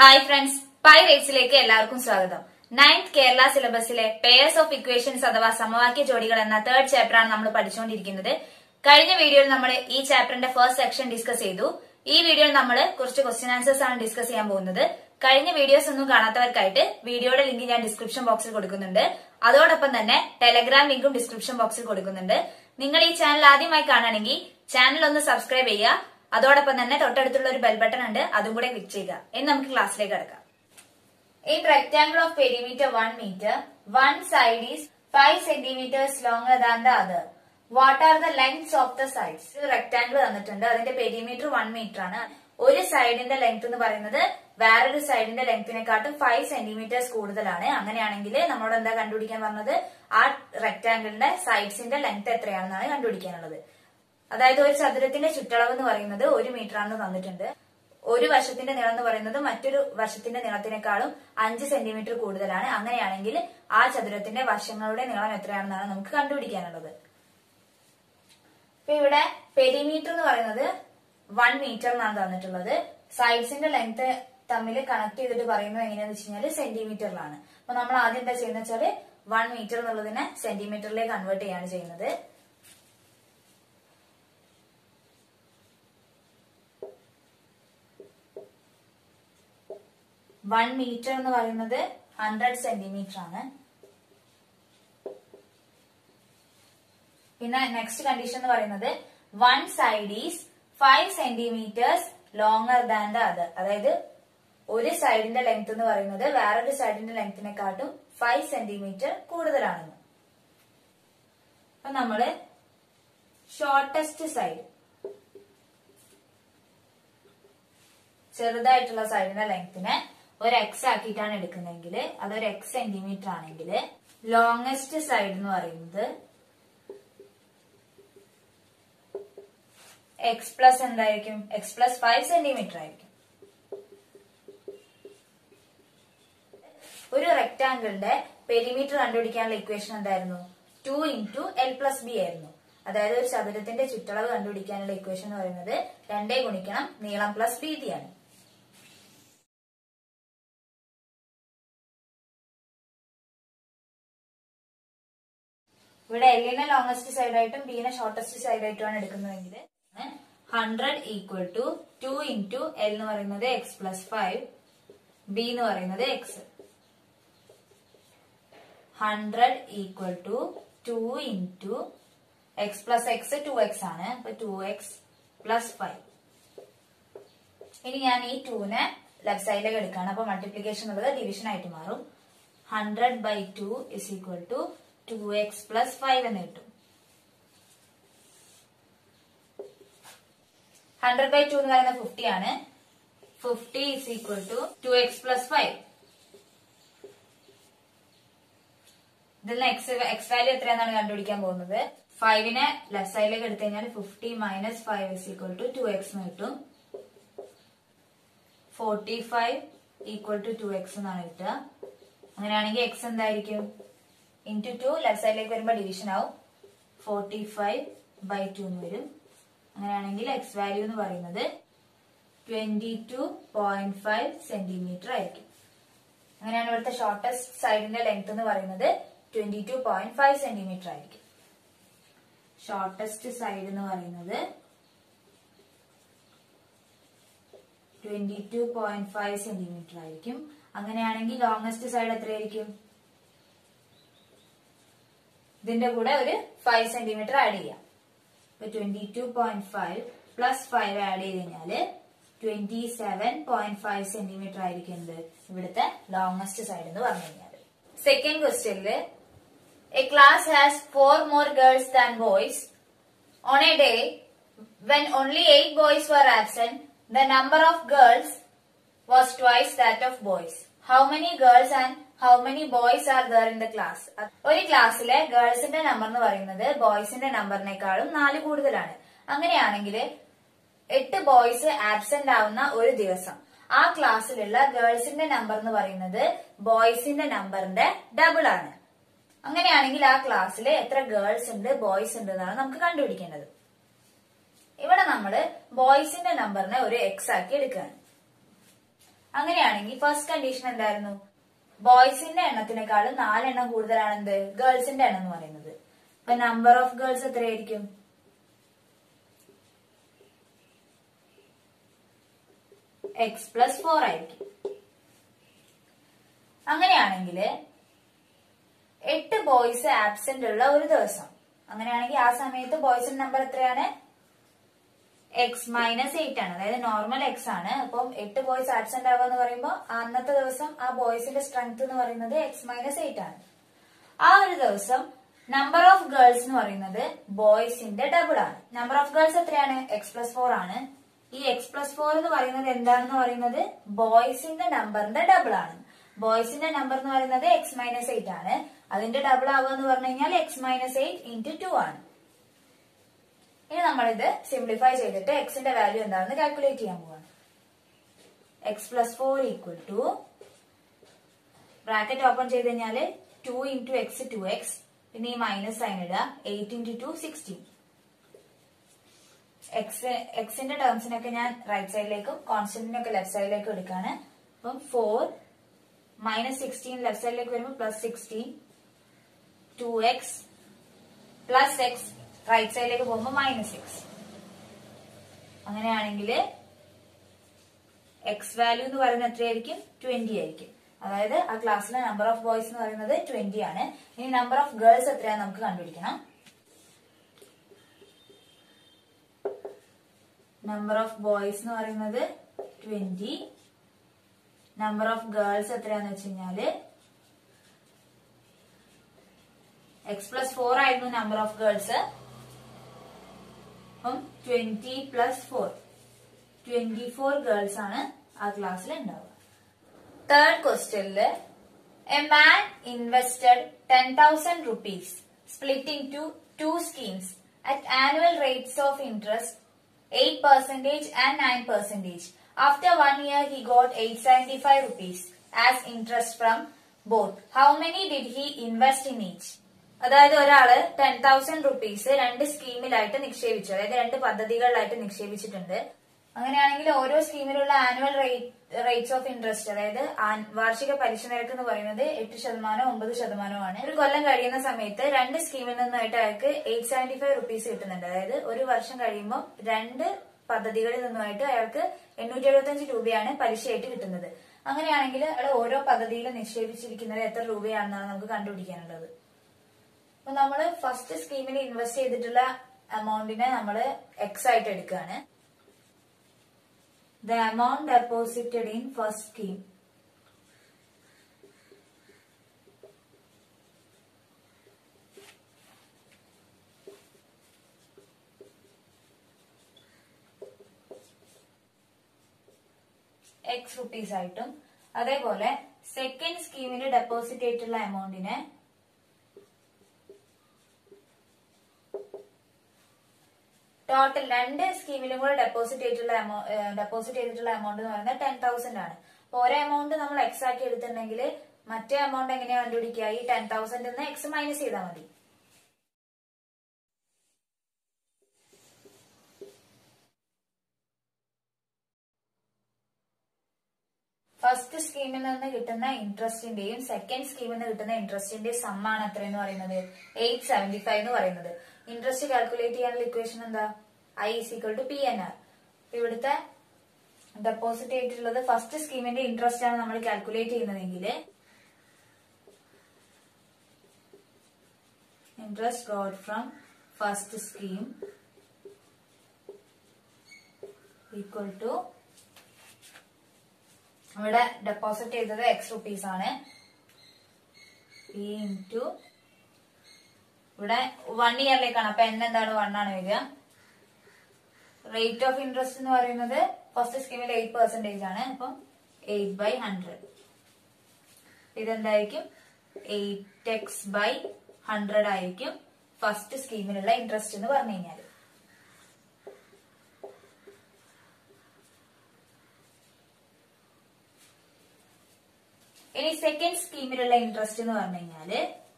Hi friends pi റേറ്റ്സിലേക്ക് എല്ലാവർക്കും സ്വാഗതം നയൻത് കേരള സിലബസിലെ പേയേഴ്സ് ഓഫ് ഇക്വേഷൻസ് അഥവാ സമവാക്യ ജോഡികൾ എന്ന തേർഡ് ചാപ്റ്റർ ആണ് നമ്മൾ പഠിച്ചുകൊണ്ടിരിക്കുന്നത് കഴിഞ്ഞ വീഡിയോയിൽ നമ്മൾ ഈ ചാപ്റ്ററിന്റെ ഫസ്റ്റ് സെക്ഷൻ ഡിസ്കസ് ചെയ്തു ഈ വീഡിയോയിൽ നമ്മൾ കുറച്ച് ക്വസ്റ്റ്യൻ ആൻസേഴ്സ് ആണ് ഡിസ്കസ് ചെയ്യാൻ പോകുന്നത് കഴിഞ്ഞ വീഡിയോസ് ഒന്നും കാണാത്തവർക്കായിട്ട് വീഡിയോയുടെ ലിങ്ക് ഞാൻ ഡിസ്ക്രിപ്ഷൻ ബോക്സിൽ കൊടുക്കുന്നുണ്ട് അതോടൊപ്പം തന്നെ ടെലഗ്രാം ലിങ്കും ഡിസ്ക്രിപ്ഷൻ ബോക്സിൽ കൊടുക്കുന്നുണ്ട് നിങ്ങൾ ഈ ചാനൽ ആദ്യമായി കാണുകയാണെങ്കിൽ ചാനൽ ഒന്ന് സബ്സ്ക്രൈബ് ചെയ്യുക അതോടൊപ്പം തന്നെ തൊട്ടടുത്തുള്ള ഒരു ബെൽ ബട്ടൺ ഉണ്ട് അതും കൂടെ ക്ലിക്ക് ചെയ്യുക ഇനി നമുക്ക് ക്ലാസ്സിലേക്ക് കിടക്കാം In rectangle of perimeter 1 meter, one side is 5 centimeters longer than the other. What are the lengths of the sides? ഒരു റെക്ടാംഗിൾ തന്നിട്ടുണ്ട് അതിന്റെ പെരിമീറ്റർ വൺ മീറ്റർ ആണ് ഒരു സൈഡിന്റെ ലെങ്ത് എന്ന് പറയുന്നത് വേറൊരു സൈഡിന്റെ ലെങ്തിനെക്കാട്ടും ഫൈവ് സെന്റിമീറ്റേഴ്സ് കൂടുതലാണ് അങ്ങനെയാണെങ്കിൽ നമ്മളോട് എന്താ കണ്ടുപിടിക്കാൻ പറഞ്ഞത് ആ റെക്ടാംഗിളിന്റെ സൈഡ്സിന്റെ ലെങ്ത് എത്രയാണെന്നാണ് കണ്ടുപിടിക്കാനുള്ളത് അതായത് ഒരു ചതുരത്തിന്റെ ചുറ്റളവ് എന്ന് പറയുന്നത് ഒരു മീറ്റർ ആണെന്ന് തന്നിട്ടുണ്ട് ഒരു വശത്തിന്റെ നീളം എന്ന് പറയുന്നത് മറ്റൊരു വശത്തിന്റെ നീളത്തിനേക്കാളും അഞ്ച് സെന്റിമീറ്റർ കൂടുതലാണ് അങ്ങനെയാണെങ്കിൽ ആ ചതുരത്തിന്റെ വശങ്ങളുടെ നീളം എത്രയാണെന്നാണ് നമുക്ക് കണ്ടുപിടിക്കാനുള്ളത് ഇപ്പൊ ഇവിടെ പെരിമീറ്റർ എന്ന് പറയുന്നത് വൺ മീറ്റർ എന്നാണ് തന്നിട്ടുള്ളത് സൈഡ്സിന്റെ ലെങ്ത് തമ്മിൽ കണക്ട് ചെയ്തിട്ട് പറയുന്നത് എങ്ങനെയാന്ന് വെച്ച് കഴിഞ്ഞാൽ സെന്റിമീറ്ററിലാണ് അപ്പൊ നമ്മൾ ആദ്യം എന്താ ചെയ്യുന്നത് വെച്ചാല് വൺ മീറ്റർ എന്നുള്ളതിനെ സെന്റിമീറ്ററിലേക്ക് കൺവേർട്ട് ചെയ്യാണ് ചെയ്യുന്നത് വൺ മീറ്റർ എന്ന് പറയുന്നത് ഹൺഡ്രഡ് സെന്റിമീറ്റർ ആണ് പിന്നെ നെക്സ്റ്റ് കണ്ടീഷൻ എന്ന് പറയുന്നത് one side is five centimetres longer than the other അതായത് ഒരു സൈഡിന്റെ ലെങ്ത് എന്ന് പറയുന്നത് വേറൊരു സൈഡിന്റെ ലെങ്തിനെക്കാട്ടും ഫൈവ് സെന്റിമീറ്റർ കൂടുതലാണെന്ന് അപ്പൊ നമ്മള് ഷോർട്ടസ്റ്റ് സൈഡ് ചെറുതായിട്ടുള്ള സൈഡിന്റെ ലെങ്തിനെ ഒരു എക്സ് ആക്കിയിട്ടാണ് എടുക്കുന്നതെങ്കിൽ അതൊരു എക്സ് സെന്റിമീറ്റർ ആണെങ്കിൽ ലോങ്ങസ്റ്റ് സൈഡ് എന്ന് പറയുന്നത് എക്സ് പ്ലസ് എന്തായിരിക്കും എക്സ് പ്ലസ് ഫൈവ് സെന്റിമീറ്റർ ആയിരിക്കും ഒരു റെക്ടാംഗിളിന്റെ പെരിമീറ്റർ കണ്ടുപിടിക്കാനുള്ള ഇക്വേഷൻ എന്തായിരുന്നു two into L plus B ആയിരുന്നു അതായത് ഒരു ചതുരത്തിന്റെ ചുറ്റളവ് കണ്ടുപിടിക്കാനുള്ള ഇക്വേഷൻ എന്ന് പറയുന്നത് രണ്ടേ ഗുണിക്കണം നീളം പ്ലസ് വീതിയാണ് ഇവിടെ എല്ലിനെ ലോങ്ങസ്റ്റ് സൈഡ് ആയിട്ടും ബിനെ ഷോർട്ടസ്റ്റ് സൈഡ് ആയിട്ടുമാണ് എടുക്കുന്നതെങ്കിൽ hundred equal to two into L എന്ന് പറയുന്നത് എക്സ് പ്ലസ് ഫൈവ് ബി എന്ന് പറയുന്നത് X hundred equal to two into X plus X two X ആണ് അപ്പൊ ടു എക്സ് പ്ലസ് ഫൈവ് ഇനി ഞാൻ ഈ ടൂനെ ലെഫ്റ്റ് സൈഡിലേക്ക് എടുക്കുകയാണ് അപ്പൊ മൾട്ടിപ്ലിക്കേഷൻ എന്നുള്ളത് ഡിവിഷൻ ആയിട്ട് മാറും hundred by two is equal to two X plus five എന്ന് കിട്ടും ഹൺഡ്രഡ് ബൈ ടു എന്ന് പറയുന്നത് ഫിഫ്റ്റി ആണ് fifty is equal to two X plus five ഇതിൽ നിന്ന് എക്സ് എക്സ് വാല്യൂ എത്രയാണെന്നാണ് കണ്ടുപിടിക്കാൻ പോകുന്നത് ഫൈവിനെ ലെഫ്റ്റ് സൈഡിലേക്ക് എടുത്തു കഴിഞ്ഞാൽ fifty minus five is equal to two X എന്ന് കിട്ടും forty five equal to two X എന്നാണ് കിട്ടുക അങ്ങനെയാണെങ്കിൽ എക്സ് എന്തായിരിക്കും ഇൻറ്റു ടു ലെഫ്റ്റ് സൈഡിലേക്ക് വരുമ്പോൾ ഡിവിഷൻ ആവും ഫോർട്ടി ഫൈവ് ബൈ ടു എന്ന് വരും അങ്ങനെയാണെങ്കിൽ എക്സ് വാല്യൂ എന്ന് പറയുന്നത് twenty two point five centimetre ആയിരിക്കും അങ്ങനെയാണ് ഇവിടുത്തെ ഷോർട്ടസ്റ്റ് സൈഡിന്റെ ലെങ്ത് എന്ന് പറയുന്നത് twenty two point five centimetre ആയിരിക്കും ഷോർട്ടസ്റ്റ് സൈഡ് എന്ന് പറയുന്നത് twenty two point five centimetre ആയിരിക്കും അങ്ങനെയാണെങ്കിൽ ലോങ്ങസ്റ്റ് സൈഡ് എത്രയായിരിക്കും ഇതിന്റെ കൂടെ ഒരു ഫൈവ് സെന്റിമീറ്റർ ആഡ് ചെയ്യാം ഇപ്പൊ twenty two point five plus five add ചെയ്ത് കഴിഞ്ഞാല് twenty seven point five centimetre ആയിരിക്കുന്നത് ഇവിടുത്തെ ലോങ്ങസ്റ്റ് സൈഡ് എന്ന് പറഞ്ഞു കഴിഞ്ഞാൽ സെക്കൻഡ് ക്വസ്റ്റ്യനില് a class has four more girls than boys on a day when only eight boys were absent the number of girls was twice that of boys how many girls and how many boys are there in the class ഒരു ക്ലാസ്സിലെ ഗേൾസിന്റെ number എന്ന് പറയുന്നത് ബോയ്സിന്റെ നമ്പറിനേക്കാളും നാല് കൂടുതലാണ് അങ്ങനെയാണെങ്കിൽ എട്ട് boys absent ആവുന്ന ഒരു ദിവസം ആ ക്ലാസ്സിലുള്ള ഗേൾസിന്റെ നമ്പർ എന്ന് പറയുന്നത് ബോയ്സിന്റെ നമ്പറിന്റെ ഡബിൾ ആണ് അങ്ങനെയാണെങ്കിൽ ആ ക്ലാസ്സിൽ എത്ര ഗേൾസ് ഉണ്ട് ബോയ്സ് ഉണ്ട് എന്നാണ് നമുക്ക് കണ്ടുപിടിക്കേണ്ടത് ഇവിടെ നമ്മൾ ബോയ്സിന്റെ നമ്പറിനെ ഒരു എക്സ് ആക്കി എടുക്കുകയാണ് അങ്ങനെയാണെങ്കിൽ ഫസ്റ്റ് കണ്ടീഷൻ എന്തായിരുന്നു ബോയ്സിന്റെ എണ്ണത്തിനേക്കാളും നാലെണ്ണം കൂടുതലാണ് എന്ത് ഗേൾസിന്റെ എണ്ണം എന്ന് പറയുന്നത് അപ്പൊ നമ്പർ ഓഫ് ഗേൾസ് എത്രയായിരിക്കും എക്സ് പ്ലസ് ഫോർ ആയിരിക്കും അങ്ങനെയാണെങ്കിൽ എട്ട് ബോയ്സ് ആബ്സെന്റ് ഉള്ള ഒരു ദിവസം അങ്ങനെയാണെങ്കിൽ ആ സമയത്ത് ബോയ്സിന്റെ നമ്പർ എത്രയാണ് എക്സ് മൈനസ് എയ്റ്റ് ആണ് അതായത് നോർമൽ എക്സ് ആണ് അപ്പം എട്ട് ബോയ്സ് ആബ്സെന്റ് ആവുക എന്ന് പറയുമ്പോൾ അന്നത്തെ ദിവസം ആ ബോയ്സിന്റെ സ്ട്രെങ്ത് എന്ന് പറയുന്നത് എക്സ് മൈനസ് എയ്റ്റ് ആണ് ആ ഒരു ദിവസം നമ്പർ ഓഫ് ഗേൾസ് എന്ന് പറയുന്നത് ബോയ്സിന്റെ ഡബിൾ ആണ് നമ്പർ ഓഫ് ഗേൾസ് എത്രയാണ് എക്സ് പ്ലസ് ഫോർ ആണ് ഈ എക്സ് പ്ലസ് ഫോർ എന്ന് പറയുന്നത് എന്താണെന്ന് പറയുന്നത് ബോയ്സിന്റെ നമ്പറിന്റെ ഡബിൾ ആണ് ബോയ്സിന്റെ നമ്പർ എന്ന് പറയുന്നത് എക്സ് മൈനസ് എയ്റ്റ് ആണ് അതിന്റെ ഡബിൾ ആവുക എന്ന് പറഞ്ഞു കഴിഞ്ഞാൽ X minus eight into two ആണ് ഇനി നമ്മളിത് സിംപ്ലിഫൈ ചെയ്തിട്ട് എക്സിന്റെ വാല്യൂ എന്താണെന്ന് കാൽക്കുലേറ്റ് ചെയ്യാൻ പോവാണ് X plus four equal to bracket open ചെയ്ത് കഴിഞ്ഞാല് two into X two X പിന്നെ ഈ മൈനസ് സൈൻ ഇടുക eight into two sixteen X എക്സിന്റെ ടേംസിനൊക്കെ ഞാൻ റൈറ്റ് സൈഡിലേക്കും കോൺസ്റ്റന്റിനൊക്കെ ലെഫ്റ്റ് സൈഡിലേക്കും എടുക്കാണ് അപ്പം ഫോർ മൈനസ് സിക്സ്റ്റീൻ ലെഫ്റ്റ് സൈഡിലേക്ക് വരുമ്പോൾ plus sixteen two X plus X right സൈഡിലേക്ക് പോകുമ്പോൾ മൈനസ് എക്സ് അങ്ങനെയാണെങ്കിൽ എക്സ് വാല്യൂ എന്ന് പറയുന്നത് എത്രയായിരിക്കും ട്വന്റി ആയിരിക്കും അതായത് ആ ക്ലാസ്സിലെ നമ്പർ ഓഫ് ബോയ്സ് എന്ന് പറയുന്നത് ട്വന്റി ആണ് ഇനി നമ്പർ ഓഫ് ഗേൾസ് എത്രയാന്ന് നമുക്ക് കണ്ടുപിടിക്കണം നമ്പർ ഓഫ് ബോയ്സ് എന്ന് പറയുന്നത് ട്വന്റി നമ്പർ ഓഫ് ഗേൾസ് എത്രയാന്ന് വെച്ച് കഴിഞ്ഞാല് എക്സ് പ്ലസ് ഫോർ ആയിരുന്നു നമ്പർ ഓഫ് ഗേൾസ് അപ്പം twenty plus four twenty four girls ആണ് ആ ക്ലാസ്സിൽ ഉണ്ടാവുക തേർഡ് ക്വസ്റ്റ്യനില് a man invested ten thousand rupees splitting to two schemes at annual rates of interest eight percentage and nine percentage after one year he got eight seventy five rupees as interest from both how many did he invest in each അതായത് ഒരാള് ten thousand rupees രണ്ട് സ്കീമിലായിട്ട് നിക്ഷേപിച്ചു അതായത് രണ്ട് പദ്ധതികളിലായിട്ട് നിക്ഷേപിച്ചിട്ടുണ്ട് അങ്ങനെയാണെങ്കിൽ ഓരോ സ്കീമിലുള്ള ആനുവൽ റേറ്റ്സ് ഓഫ് ഇൻട്രസ്റ്റ് അതായത് ആൻ- വാർഷിക പലിശ നിരക്ക് എന്ന് പറയുന്നത് എട്ട് ശതമാനം ഒമ്പത് ശതമാനമാണ് ഒരു കൊല്ലം കഴിയുന്ന സമയത്ത് രണ്ട് സ്കീമിൽ നിന്നായിട്ട് അയാൾക്ക് എയ്റ്റ് സെവന്റി ഫൈവ് റുപ്പീസ് കിട്ടുന്നുണ്ട് അതായത് ഒരു വർഷം കഴിയുമ്പോൾ രണ്ട് പദ്ധതികളിൽ നിന്നുമായിട്ട് അയാൾക്ക് എണ്ണൂറ്റി എഴുപത്തി രൂപയാണ് പലിശയായിട്ട് കിട്ടുന്നത് അങ്ങനെയാണെങ്കിൽ അയാൾ ഓരോ പദ്ധതിയിലും നിക്ഷേപിച്ചിരിക്കുന്നത് എത്ര രൂപയാണെന്നാണ് നമുക്ക് കണ്ടുപിടിക്കാനുള്ളത് അപ്പൊ നമ്മള് ഫസ്റ്റ് സ്കീമിൽ ഇൻവെസ്റ്റ് ചെയ്തിട്ടുള്ള എമൗണ്ടിനെ നമ്മൾ എക്സ് ആയിട്ട് എടുക്കുകയാണ് the amount deposited in first scheme X rupees ആയിട്ടും അതേപോലെ സെക്കൻഡ് സ്കീമിൽ ഡെപ്പോസിറ്റ് ചെയ്തിട്ടുള്ള എമൗണ്ടിനെ ടോട്ടൽ രണ്ട് സ്കീമിലും കൂടെ ഡെപ്പോസിറ്റ് ചെയ്തിട്ടുള്ള ഡെപ്പോസിറ്റ് ചെയ്തിട്ടുള്ള എമൗണ്ട് എന്ന് പറയുന്നത് ടെൻ തൗസൻഡ് ആണ് അപ്പൊ ഒരേ എമൗണ്ട് നമ്മൾ എക്സ് ആക്കി എടുത്തിട്ടുണ്ടെങ്കിൽ മറ്റേ എമൗണ്ട് എങ്ങനെയാ കണ്ടുപിടിക്കുക ഈ ടെൻ തൗസൻഡ് നിന്ന് എക്സ് മൈനസ് ചെയ്താൽ മതി ഫസ്റ്റ് സ്കീമിൽ നിന്ന് കിട്ടുന്ന ഇൻട്രസ്റ്റിന്റെയും സെക്കൻഡ് സ്കീമിൽ നിന്ന് കിട്ടുന്ന ഇൻട്രസ്റ്റിന്റെയും സമ്മാണ് എത്ര എന്ന് പറയുന്നത് എയ്റ്റ് സെവന്റി ഫൈവ് എന്ന് പറയുന്നത് ഇൻട്രസ്റ്റ് കാൽക്കുലേറ്റ് ചെയ്യാനുള്ള ഇക്വേഷൻ എന്താ I is equal to P N R ഇവിടുത്തെ ഡെപ്പോസിറ്റ് ചെയ്തിട്ടുള്ളത് ഫസ്റ്റ് സ്കീമിന്റെ ഇൻട്രസ്റ്റ് ആണ് നമ്മൾ കാൽക്കുലേറ്റ് ചെയ്യുന്നതെങ്കിൽ interest got from first scheme equal to ഇവിടെ ഡെപ്പോസിറ്റ് ചെയ്തത് എക്സ് റുപ്പീസ് ആണ് പി ഇൻറ്റു ഇവിടെ വൺ ഇയറിലേക്കാണ് അപ്പൊ എൻ എന്താണ് വൺ ആണ് വരിക റേറ്റ് ഓഫ് ഇൻട്രസ്റ്റ് എന്ന് പറയുന്നത് ഫസ്റ്റ് സ്കീമിൽ എയ്റ്റ് പെർസെന്റേജ് ആണ് അപ്പം എയ്റ്റ് ബൈ ഹൺഡ്രഡ് ഇതെന്തായിരിക്കും എയ്റ്റ് എക്സ് ബൈ ഹൺഡ്രഡ് ആയിരിക്കും ഫസ്റ്റ് സ്കീമിലുള്ള ഇൻട്രസ്റ്റ് എന്ന് പറഞ്ഞു കഴിഞ്ഞാൽ ഇനി സെക്കൻഡ് സ്കീമിലുള്ള ഇൻട്രസ്റ്റ് എന്ന് പറഞ്ഞു കഴിഞ്ഞാല്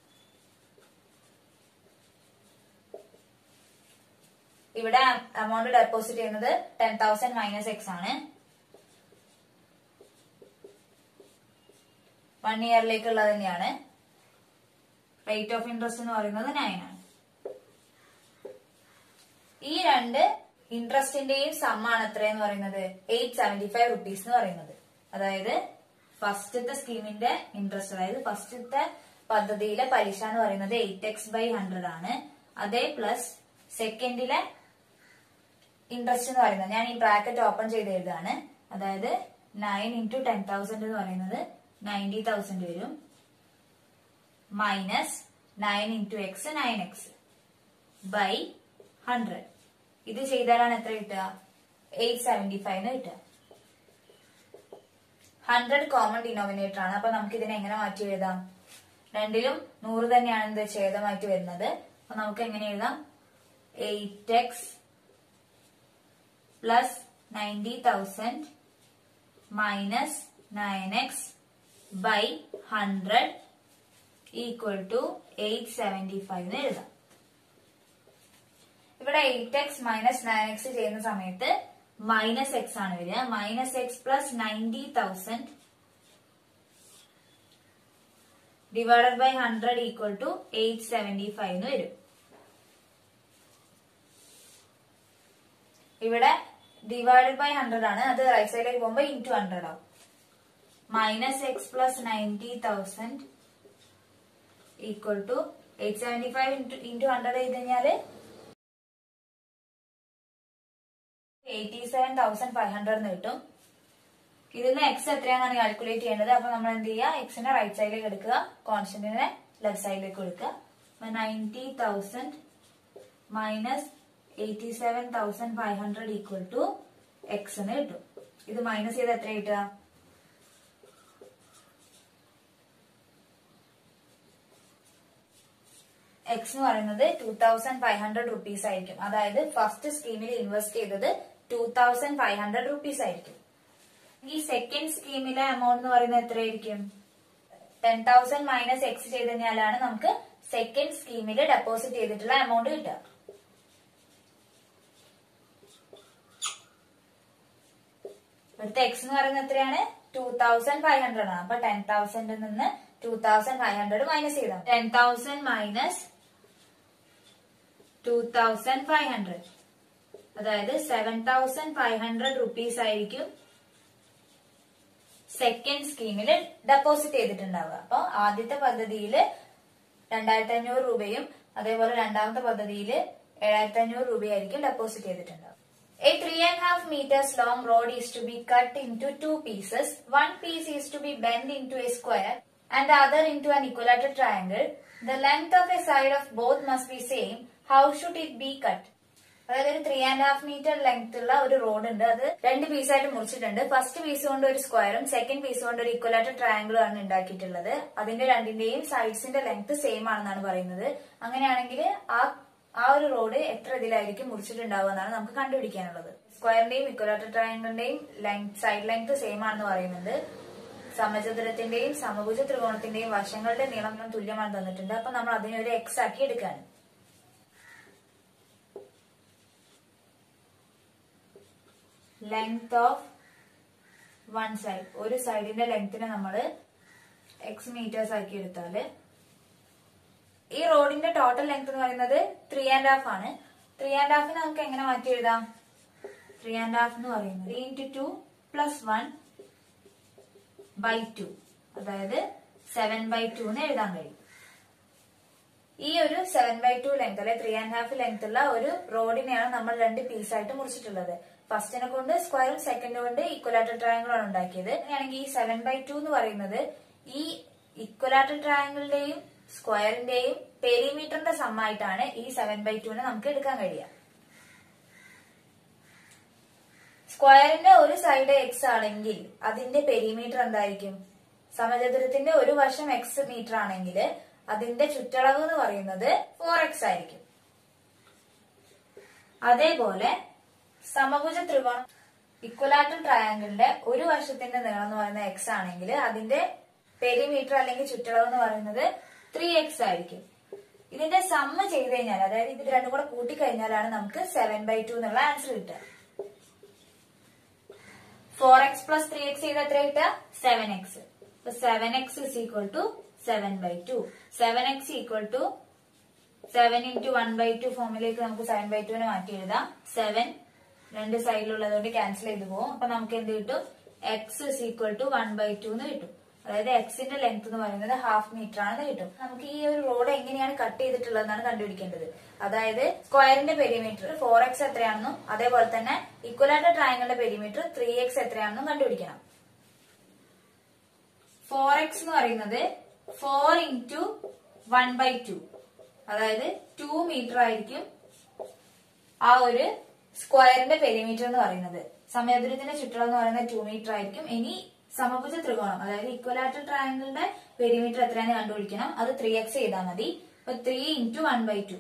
ഇവിടെ എമൗണ്ട് ഡെപ്പോസിറ്റ് ചെയ്യുന്നത് ടെൻ തൗസൻഡ് മൈനസ് എക്സ് ആണ് വൺ ഇയറിലേക്കുള്ളത് തന്നെയാണ് റേറ്റ് ഓഫ് ഇൻട്രസ്റ്റ് എന്ന് പറയുന്നത് നയൻ ആണ് ഈ രണ്ട് ഇൻട്രസ്റ്റിന്റെയും സമ്മാണ് എത്രയെന്ന് പറയുന്നത് എയ്റ്റ് സെവന്റി ഫൈവ് റുപ്പീസ് എന്ന് പറയുന്നത് അതായത് ഫസ്റ്റത്തെ സ്കീമിന്റെ ഇൻട്രസ്റ്റ് അതായത് ഫസ്റ്റത്തെ പദ്ധതിയിലെ പലിശ എന്ന് പറയുന്നത് എയ്റ്റ് എക്സ് ബൈ ഹൺഡ്രഡ് ആണ് അതേ പ്ലസ് സെക്കൻഡിലെ ഇൻട്രസ്റ്റ് എന്ന് പറയുന്നത് ഞാൻ ഈ ബ്രാക്കറ്റ് ഓപ്പൺ ചെയ്ത് എഴുതാണ് അതായത് നയൻ ഇൻറ്റു ടെൻ തൗസൻഡ് എന്ന് പറയുന്നത് നയൻറ്റി തൗസൻഡ് വരും minus nine into X nine X by hundred ഇത് ചെയ്താലാണ് എത്ര കിട്ടുക എയ്റ്റ് സെവന്റി ഫൈവ് കിട്ടുക ഹൺഡ്രഡ് കോമൺ ഡിനോമിനേറ്റർ ആണ് അപ്പൊ നമുക്ക് ഇതിനെ എങ്ങനെ മാറ്റി എഴുതാം രണ്ടിലും നൂറ് തന്നെയാണ് ഇത് ഛേദമായിട്ട് വരുന്നത് അപ്പൊ നമുക്ക് എങ്ങനെ എഴുതാം eight X plus ninety thousand minus nine X by hundred equal to eight seventy five എന്ന് എഴുതാം ഇവിടെ eight X minus nine X ചെയ്യുന്ന സമയത്ത് മൈനസ് എക്സ് ആണ് വരിക minus X plus ninety thousand divided by hundred equal to eight seventy five എന്ന് വരും ഇവിടെ ഡിവൈഡഡ് ബൈ ഹൺഡ്രഡ് ആണ് അത് റൈറ്റ് സൈഡിലേക്ക് പോകുമ്പോൾ ഇൻറ്റു ഹൺഡ്രഡ് ആവും minus X plus ninety thousand equal to eight seventy five into into hundred ചെയ്ത് കഴിഞ്ഞാല് eighty seven thousand five hundred എന്ന് കിട്ടും ഇതിന് എക്സ് എത്രയാണെന്നാണ് കാൽക്കുലേറ്റ് ചെയ്യേണ്ടത് അപ്പൊ നമ്മൾ എന്ത് ചെയ്യുക എക്സിനെ റൈറ്റ് സൈഡിലേക്ക് എടുക്കുക കോൺസ്റ്റന്റിനെ ലെഫ്റ്റ് സൈഡിലേക്ക് എടുക്കുക അപ്പൊ ninety thousand minus eighty seven thousand five hundred equal to X എന്ന് കിട്ടും ഇത് മൈനസ് ചെയ്ത് എത്ര കിട്ടുക എക്സ് എന്ന് പറയുന്നത് two thousand five hundred rupees ആയിരിക്കും അതായത് ഫസ്റ്റ് സ്കീമിൽ ഇൻവെസ്റ്റ് ചെയ്തത് two thousand five hundred rupees ആയിരിക്കും ഈ സെക്കൻഡ് സ്കീമിലെ എമൗണ്ട് എന്ന് പറയുന്നത് എത്രയായിരിക്കും ടെൻ തൗസൻഡ് മൈനസ് എക്സ് ചെയ്ത് കഴിഞ്ഞാലാണ് നമുക്ക് സെക്കൻഡ് സ്കീമിൽ ഡെപ്പോസിറ്റ് ചെയ്തിട്ടുള്ള എമൗണ്ട് കിട്ടുക ഇവിടുത്തെ എക്സ് എന്ന് പറയുന്നത് എത്രയാണ് ടൂ തൗസൻഡ് ഫൈവ് ഹൺഡ്രഡ് ആണ് അപ്പൊ ടെൻ തൗസൻഡിൽ നിന്ന് two thousand five hundred minus ചെയ്താൽ ten thousand minus two thousand five hundred അതായത് seven thousand five hundred rupees ആയിരിക്കും സെക്കൻഡ് സ്കീമിൽ ഡെപ്പോസിറ്റ് ചെയ്തിട്ടുണ്ടാവുക അപ്പൊ ആദ്യത്തെ പദ്ധതിയിൽ രണ്ടായിരത്തി അഞ്ഞൂറ് രൂപയും അതേപോലെ രണ്ടാമത്തെ പദ്ധതിയിൽ ഏഴായിരത്തി അഞ്ഞൂറ് രൂപയായിരിക്കും ഡെപ്പോസിറ്റ് ചെയ്തിട്ടുണ്ടാവുക A three and a half meters long rod is to be cut into two pieces. One piece is to be bent into a square and the other into an equilateral triangle. The length of a side of both must be same. How should it be cut? അതായത് ഒരു three and half meter length ഉള്ള ഒരു road ഉണ്ട് അത് രണ്ട് പീസായിട്ട് മുറിച്ചിട്ടുണ്ട് first piece കൊണ്ട് ഒരു സ്ക്വയറും സെക്കൻഡ് പീസ് കൊണ്ട് ഒരു ഇക്വലാറ്റർ ട്രയാങ്കിളും ആണ് ഉണ്ടാക്കിയിട്ടുള്ളത് അതിന്റെ രണ്ടിന്റെയും സൈഡ്സിന്റെ ലെങ്ത് സെയിം ആണെന്നാണ് പറയുന്നത് അങ്ങനെയാണെങ്കിൽ ആ ആ ഒരു റോഡ് എത്ര ഇതിലായിരിക്കും മുറിച്ചിട്ടുണ്ടാവുക എന്നാണ് നമുക്ക് കണ്ടുപിടിക്കാനുള്ളത് സ്ക്വയറിന്റെയും ഇക്വലാറ്റർ ട്രയാങ്കിളിന്റെയും ലെങ്ത് സൈഡ് ലെങ്ത് സെയിം ആണെന്ന് പറയുന്നത് സമചതുരത്തിന്റെയും സമഭുജ ത്രികോണത്തിന്റെയും വശങ്ങളുടെ നീളം തുല്യമാണ് തന്നിട്ടുണ്ട് അപ്പൊ നമ്മൾ അതിനെ ഒരു എക്സ് ആക്കി എടുക്കാണ് ലെങ്ത് ഓഫ് വൺ സൈഡ് ഒരു സൈഡിന്റെ ലെങ്തിനെ നമ്മൾ എക്സ് മീറ്റേഴ്സ് ആക്കി എടുത്താല് ഈ റോഡിന്റെ ടോട്ടൽ ലെങ്ത് എന്ന് പറയുന്നത് ത്രീ ആൻഡ് ഹാഫ് ആണ് ത്രീ ആൻഡ് ഹാഫിന് നമുക്ക് എങ്ങനെ മാറ്റി എഴുതാം ത്രീ ആൻഡ് ഹാഫ് എന്ന് പറയുന്നത് three into two plus one by two അതായത് സെവൻ ബൈ ടു എന്ന് എഴുതാൻ കഴിയും ഈ ഒരു സെവൻ ബൈ ടു ലെങ്ത് അല്ലെ ത്രീ ആൻഡ് ഹാഫ് ലെങ്ത് ഉള്ള ഒരു റോഡിനെയാണ് നമ്മൾ രണ്ട് പീസായിട്ട് മുറിച്ചിട്ടുള്ളത് ഫസ്റ്റിനെ കൊണ്ട് സ്ക്വയറും സെക്കൻഡ് കൊണ്ട് ഇക്വലാറ്റർ ട്രയാങ്കിളും ആണ് ഉണ്ടാക്കിയത് അങ്ങനെയാണെങ്കിൽ ഈ സെവൻ ബൈ ടു എന്ന് പറയുന്നത് ഈ ഇക്വലാറ്റർ ട്രയാങ്കിളിന്റെയും സ്ക്വയറിന്റെയും പെരിമീറ്ററിന്റെ സമ്മായിട്ടാണ് ഈ സെവൻ ബൈ ടുവിനെ നമുക്ക് എടുക്കാൻ കഴിയുക സ്ക്വയറിന്റെ ഒരു സൈഡ് എക്സ് ആണെങ്കിൽ അതിന്റെ പെരിമീറ്റർ എന്തായിരിക്കും സമചതുരത്തിന്റെ ഒരു വശം എക്സ് മീറ്റർ ആണെങ്കിൽ അതിന്റെ ചുറ്റളവ് എന്ന് പറയുന്നത് ഫോർ എക്സ് ആയിരിക്കും അതേപോലെ സമഭുജ ത്രികോണം ഇക്വലാറ്റർ ട്രയാങ്കിളിന്റെ ഒരു വശത്തിന്റെ നീളം എന്ന് പറയുന്നത് എക്സ് ആണെങ്കിൽ അതിന്റെ പെരിമീറ്റർ അല്ലെങ്കിൽ ചുറ്റളവ് എന്ന് പറയുന്നത് ത്രീ എക്സ് ആയിരിക്കും ഇതിന്റെ സമ്മ ചെയ്ത് കഴിഞ്ഞാൽ അതായത് ഇത് രണ്ടും കൂടെ കൂട്ടിക്കഴിഞ്ഞാലാണ് നമുക്ക് സെവൻ ബൈ ടു എന്നുള്ള ആൻസർ കിട്ടുക four X plus three X ചെയ്ത് എത്ര കിട്ടുക സെവൻ എക്സ് അപ്പൊ seven X is equal to seven by two seven X equal to seven into one by two ഫോമിലേക്ക് നമുക്ക് സെവൻ ബൈ ടുവിനെ മാറ്റി എഴുതാം സെവൻ രണ്ട് സൈഡിലുള്ളതുകൊണ്ട് ക്യാൻസൽ ചെയ്ത് പോകും അപ്പൊ നമുക്ക് എന്ത് കിട്ടും X is equal to one by two എന്ന് കിട്ടും അതായത് എക്സിന്റെ ലെങ്ത് എന്ന് പറയുന്നത് ഹാഫ് മീറ്റർ ആണെന്ന് കിട്ടും നമുക്ക് ഈ ഒരു റോഡ് എങ്ങനെയാണ് കട്ട് ചെയ്തിട്ടുള്ളതെന്നാണ് കണ്ടുപിടിക്കേണ്ടത് അതായത് സ്ക്വയറിന്റെ പെരിമീറ്റർ ഫോർ എക്സ് എത്രയാണെന്നും അതേപോലെ തന്നെ ഇക്വലായിട്ട് ട്രയാങ്കിളിന്റെ പെരിമീറ്റർ ത്രീ എക്സ് എത്രയാണെന്നും കണ്ടുപിടിക്കണം ഫോർ എക്സ് എന്ന് പറയുന്നത് four into one by two അതായത് ടു മീറ്റർ ആയിരിക്കും ആ ഒരു സ്ക്വയറിന്റെ പെരിമീറ്റർ എന്ന് പറയുന്നത് സമയദൂരത്തിന്റെ ചുറ്റളം എന്ന് പറയുന്നത് ടു മീറ്റർ ആയിരിക്കും ഇനി സമഭുജ ത്രികോണം അതായത് ഇക്വലാറ്റർ ട്രയാങ്കിളിന്റെ പെരിമീറ്റർ എത്രയാണെന്ന് കണ്ടുപിടിക്കണം അത് ത്രീ എക്സ് ചെയ്താൽ മതി അപ്പൊ three into one by two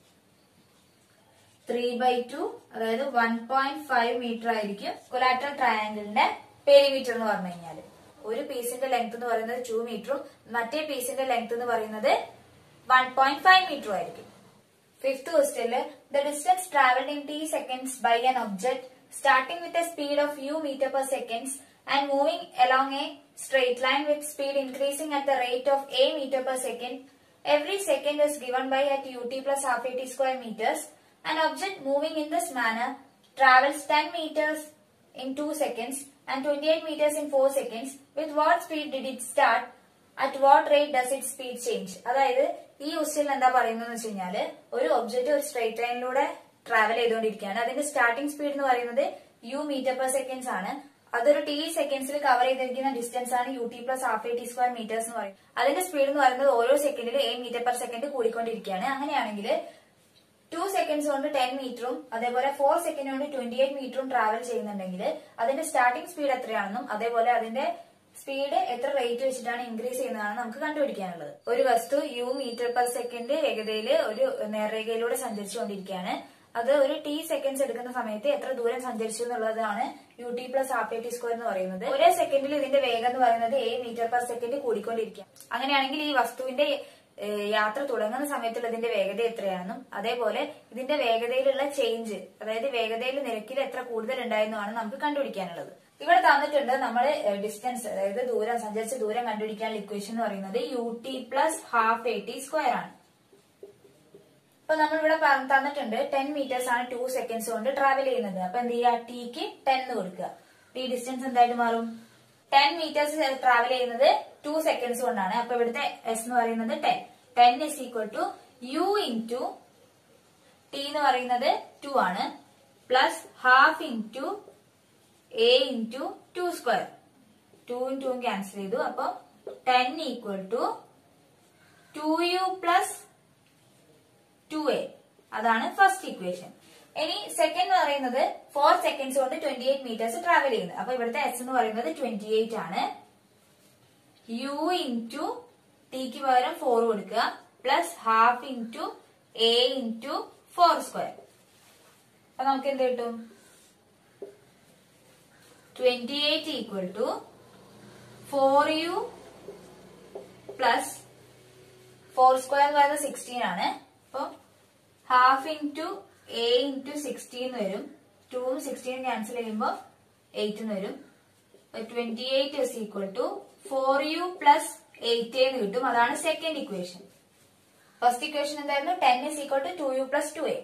three by two അതായത് വൺ പോയിന്റ് ഫൈവ് മീറ്റർ ആയിരിക്കും കൊലാറ്റർ ട്രയാങ്കിളിന്റെ പെരിമീറ്റർ എന്ന് പറഞ്ഞു കഴിഞ്ഞാൽ ഒരു പീസിന്റെ ലെങ്ത് എന്ന് പറയുന്നത് ടു മീറ്ററും മറ്റേ പീസിന്റെ ലെങ്ത് എന്ന് പറയുന്നത് വൺ പോയിന്റ് ഫൈവ് മീറ്ററും ആയിരിക്കും ഫിഫ്ത് ക്വസ്റ്റ്യനില് the distance travelled in T seconds by an object starting with a speed of U meter per seconds and moving along a straight line with speed increasing at the rate of A meter per second every second is given by at ut plus half at square meters. An object moving in this manner travels 10 meters in 2 seconds and 28 meters in 4 seconds. With what speed did it start? At what rate does its speed change? അതായത് ഈ ക്വസ്റ്റ്യനിൽ എന്താ പറയുന്നത് വെച്ച് കഴിഞ്ഞാല് ഒരു object ഒരു straight ലൈനിലൂടെ ട്രാവൽ ചെയ്തുകൊണ്ടിരിക്കുകയാണ് അതിന്റെ സ്റ്റാർട്ടിംഗ് സ്പീഡ് എന്ന് പറയുന്നത് യു മീറ്റർ പെർ സെക്കൻഡ്സ് ആണ് അതൊരു ടി സെക്കൻഡ്സിൽ കവർ ചെയ്തിരിക്കുന്ന ഡിസ്റ്റൻസ് ആണ് U T plus half A T square meters എന്ന് പറയും അതിന്റെ സ്പീഡ് എന്ന് പറയുന്നത് ഓരോ സെക്കൻഡിൽ എ മീറ്റർ പെർ സെക്കൻഡ് കൂടിക്കൊണ്ടിരിക്കുകയാണ് അങ്ങനെയാണെങ്കിൽ ടു സെക്കൻഡ്സ് കൊണ്ട് ടെൻ മീറ്ററും അതേപോലെ ഫോർ സെക്കൻഡ് കൊണ്ട് ട്വന്റി എയ്റ്റ് മീറ്ററും ട്രാവൽ ചെയ്യുന്നുണ്ടെങ്കിൽ അതിന്റെ സ്റ്റാർട്ടിംഗ് സ്പീഡ് എത്രയാണെന്നും അതേപോലെ അതിന്റെ സ്പീഡ് എത്ര റേറ്റ് വെച്ചിട്ടാണ് ഇൻക്രീസ് ചെയ്യുന്നതാണ് നമുക്ക് കണ്ടുപിടിക്കാനുള്ളത് ഒരു വസ്തു യു മീറ്റർ പെർ സെക്കൻഡ് വേഗതയിൽ ഒരു നേർരേഖയിലൂടെ സഞ്ചരിച്ചുകൊണ്ടിരിക്കുകയാണ് അത് ഒരു ടി സെക്കൻഡ്സ് എടുക്കുന്ന സമയത്ത് എത്ര ദൂരം സഞ്ചരിച്ചു എന്നുള്ളതാണ് U T plus half A T square എന്ന് പറയുന്നത് ഒരേ സെക്കൻഡിൽ ഇതിന്റെ വേഗം എന്ന് പറയുന്നത് എ മീറ്റർ പെർ സെക്കൻഡ് കൂടിക്കൊണ്ടിരിക്കുക അങ്ങനെയാണെങ്കിൽ ഈ വസ്തുവിന്റെ ഏഹ്, യാത്ര തുടങ്ങുന്ന സമയത്തുള്ള ഇതിന്റെ വേഗത എത്രയാണെന്നും അതേപോലെ ഇതിന്റെ വേഗതയിലുള്ള ചേഞ്ച് അതായത് വേഗതയിൽ നിരക്കിൽ എത്ര കൂടുതൽ ഉണ്ടായെന്നുമാണ് നമുക്ക് കണ്ടുപിടിക്കാനുള്ളത് ഇവിടെ തന്നിട്ടുണ്ട് നമ്മൾ ഡിസ്റ്റൻസ് അതായത് ദൂരം സഞ്ചരിച്ച ദൂരം കണ്ടുപിടിക്കാനുള്ള ഇക്വേഷൻ എന്ന് പറയുന്നത് U T plus half A T square ആണ് അപ്പൊ നമ്മൾ ഇവിടെ തന്നിട്ടുണ്ട് ടെൻ മീറ്റേഴ്സ് ആണ് ടു സെക്കൻഡ്സ് കൊണ്ട് ട്രാവൽ ചെയ്യുന്നത് അപ്പൊ എന്ത് ചെയ്യുക ടിക്ക് ടെൻ എന്ന് കൊടുക്കുക ഈ ഡിസ്റ്റൻസ് എന്തായിട്ട് മാറും ടെൻ മീറ്റേഴ്സ് ട്രാവൽ ചെയ്യുന്നത് ടു സെക്കൻഡ്സ് കൊണ്ടാണ് അപ്പൊ ഇവിടുത്തെ എസ് എന്ന് പറയുന്നത് ten ten is equal to U into T എന്ന് പറയുന്നത് ടു ആണ് plus half into A into two square ടൂവും ടൂവും ക്യാൻസൽ ചെയ്തു അപ്പൊ ten equal to two U plus two A അതാണ് ഫസ്റ്റ് ഇക്വേഷൻ ഇനി സെക്കൻഡ് എന്ന് പറയുന്നത് ഫോർ സെക്കൻഡ്സ് കൊണ്ട് ട്വന്റി എയ്റ്റ് മീറ്റേഴ്സ് ട്രാവൽ ചെയ്യുന്നത് അപ്പൊ ഇവിടുത്തെ എസ് എന്ന് പറയുന്നത് ട്വന്റി എയ്റ്റ് ആണ് യു ഇൻറ്റു ടിക്ക് പകരം ഫോർ കൊടുക്കുക plus half into A into four square അപ്പൊ നമുക്ക് എന്ത് കിട്ടും twenty eight equal to four U plus four square എന്ന് പറയുന്നത് സിക്സ്റ്റീൻ ആണ് അപ്പം half into A into sixteen വരും ടൂവും സിക്സ്റ്റീൻ ക്യാൻസൽ ചെയ്യുമ്പോൾ എയ്റ്റ് എന്ന് വരും twenty eight is equal to four U plus eight എന്ന് കിട്ടും അതാണ് സെക്കൻഡ് ഇക്വേഷൻ ഫസ്റ്റ് ഇക്വേഷൻ എന്തായിരുന്നു ten is equal to two U plus two A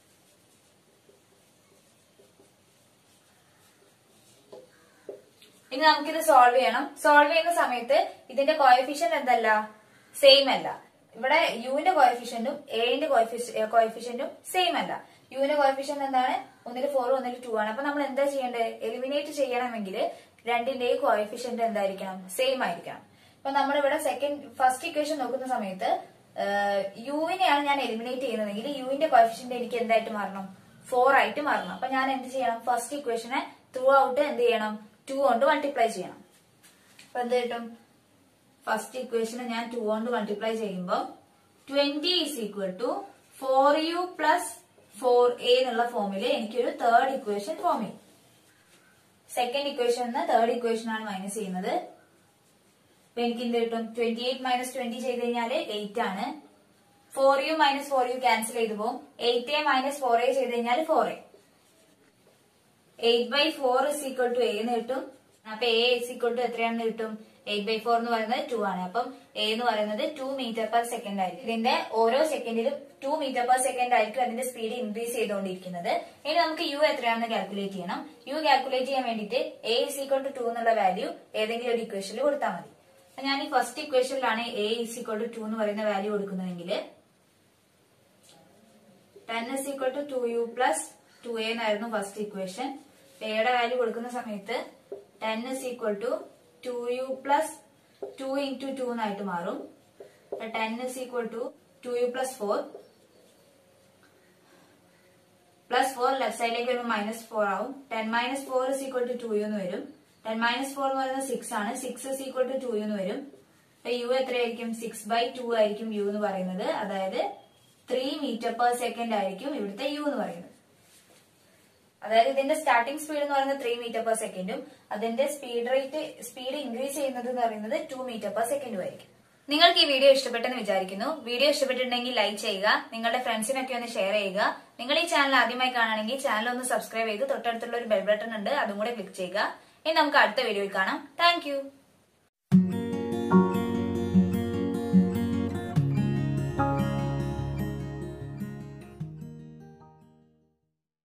ഇനി നമുക്കിത് സോൾവ് ചെയ്യണം സോൾവ് ചെയ്യുന്ന സമയത്ത് ഇതിന്റെ കോയഫിഷ്യന്റ് എന്തല്ല സെയിം അല്ല ഇവിടെ യുവിന്റെ കോയഫിഷ്യന്റും എന്റെ കോയഫിഷ്യന്റും സെയിം അല്ല യുവിന്റെ കോയഫിഷ്യന്റ് എന്താണ് ഒന്നിൽ ഫോർ ഒന്നിൽ ടു ആണ് അപ്പൊ നമ്മൾ എന്താ ചെയ്യേണ്ടത് എലിമിനേറ്റ് ചെയ്യണമെങ്കിൽ രണ്ടിന്റെയും കോയഫിഷ്യന്റ് എന്തായിരിക്കണം സെയിം ആയിരിക്കണം അപ്പൊ നമ്മളിവിടെ സെക്കൻഡ് ഫസ്റ്റ് ഇക്വേഷൻ നോക്കുന്ന സമയത്ത് യുവിനെയാണ് ഞാൻ എലിമിനേറ്റ് ചെയ്യുന്നതെങ്കിൽ യുവിന്റെ കോയഫിഷ്യന്റ് എനിക്ക് എന്തായിട്ട് മാറണം ഫോർ ആയിട്ട് മാറണം അപ്പൊ ഞാൻ എന്ത് ചെയ്യണം ഫസ്റ്റ് ഇക്വേഷനെ ത്രൂ ഔട്ട് എന്ത് ചെയ്യണം ടു കൊണ്ട് മൾട്ടിപ്ലൈ ചെയ്യണം അപ്പൊ എന്ത് കിട്ടും ഫസ്റ്റ് ഇക്വേഷന് ഞാൻ ടു കൊണ്ട് മൾട്ടിപ്ലൈ ചെയ്യുമ്പോൾ twenty is equal to four U plus four A എന്നുള്ള ഫോമിൽ എനിക്കൊരു തേർഡ് ഇക്വേഷൻ ഫോം ചെയ്യും സെക്കൻഡ് ഇക്വേഷൻ നിന്ന് തേർഡ് ഇക്വേഷൻ ആണ് മൈനസ് ചെയ്യുന്നത് അപ്പൊ എനിക്ക് എന്ത് കിട്ടും ട്വന്റി എയ്റ്റ് മൈനസ് ട്വന്റി ചെയ്ത് കഴിഞ്ഞാൽ എയ്റ്റ് ആണ് four U minus four U cancel ചെയ്ത് പോകും eight A minus four A ചെയ്ത് കഴിഞ്ഞാൽ four A eight by four is equal to A എന്ന് കിട്ടും അപ്പൊ എ ഇസ് ഈക്വൽ ടു എത്രയാണെന്ന് കിട്ടും എയ്റ്റ് ബൈ ഫോർ എന്ന് പറയുന്നത് ടു ആണ് അപ്പം എ എന്ന് പറയുന്നത് ടു മീറ്റർ പെർ സെക്കൻഡ് ആയിരിക്കും ഇതിന്റെ ഓരോ സെക്കൻഡിലും ടു മീറ്റർ പെർ സെക്കൻഡ് ആയിരിക്കും അതിന്റെ സ്പീഡ് ഇൻക്രീസ് ചെയ്തുകൊണ്ടിരിക്കുന്നത് ഇനി നമുക്ക് യു എത്രയാണെന്ന് കാൽക്കുലേറ്റ് ചെയ്യണം യു കാൽക്കുലേറ്റ് ചെയ്യാൻ വേണ്ടിയിട്ട് A is equal to two എന്നുള്ള വാല്യൂ ഏതെങ്കിലും ഒരു ഇക്വേഷനിൽ കൊടുത്താൽ മതി അപ്പൊ ഞാൻ ഈ ഫസ്റ്റ് ഇക്വേഷനിലാണ് A is equal to two എന്ന് പറയുന്ന വാല്യൂ കൊടുക്കുന്നതെങ്കിൽ ten is equal to two U plus two A എന്നായിരുന്നു ഫസ്റ്റ് ഇക്വേഷൻ എയുടെ വാല്യൂ കൊടുക്കുന്ന സമയത്ത് ten is equal to two U plus two into two എന്നായിട്ട് മാറും ten is equal to two U plus four plus four left സൈഡിലേക്ക് വരുമ്പോൾ minus four ആവും ten minus four is equal to two U എന്ന് വരും ten minus four എന്ന് പറയുന്നത് six ആണ് six is equal to two U എന്ന് വരും അപ്പൊ യു എത്രയായിരിക്കും സിക്സ് ബൈ ടു ആയിരിക്കും യു എന്ന് പറയുന്നത് അതായത് ത്രീ മീറ്റർ പെർ സെക്കൻഡ് ആയിരിക്കും ഇവിടുത്തെ യു എന്ന് പറയുന്നത് അതായത് ഇതിന്റെ സ്റ്റാർട്ടിംഗ് സ്പീഡ് എന്ന് പറയുന്നത് ത്രീ മീറ്റർ പെർ സെക്കൻഡും അതിന്റെ സ്പീഡ് റേറ്റ് സ്പീഡ് ഇൻക്രീസ് ചെയ്യുന്നത് എന്ന് പറയുന്നത് ടു മീറ്റർ പെർ സെക്കൻഡും ആയിരിക്കും നിങ്ങൾക്ക് ഈ വീഡിയോ ഇഷ്ടപ്പെട്ടെന്ന് വിചാരിക്കുന്നു വീഡിയോ ഇഷ്ടപ്പെട്ടിട്ടുണ്ടെങ്കിൽ ലൈക്ക് ചെയ്യുക നിങ്ങളുടെ ഫ്രണ്ട്സിനൊക്കെ ഒന്ന് ഷെയർ ചെയ്യുക നിങ്ങൾ ഈ ചാനൽ ആദ്യമായി കാണുകയാണെങ്കിൽ ചാനൽ ഒന്ന് സബ്സ്ക്രൈബ് ചെയ്ത് തൊട്ടടുത്തുള്ള ഒരു ബെൽ ബട്ടൺ ഉണ്ട് അതും കൂടെ ക്ലിക്ക് ചെയ്യുക ഇനി നമുക്ക് അടുത്ത വീഡിയോയിൽ കാണാം താങ്ക്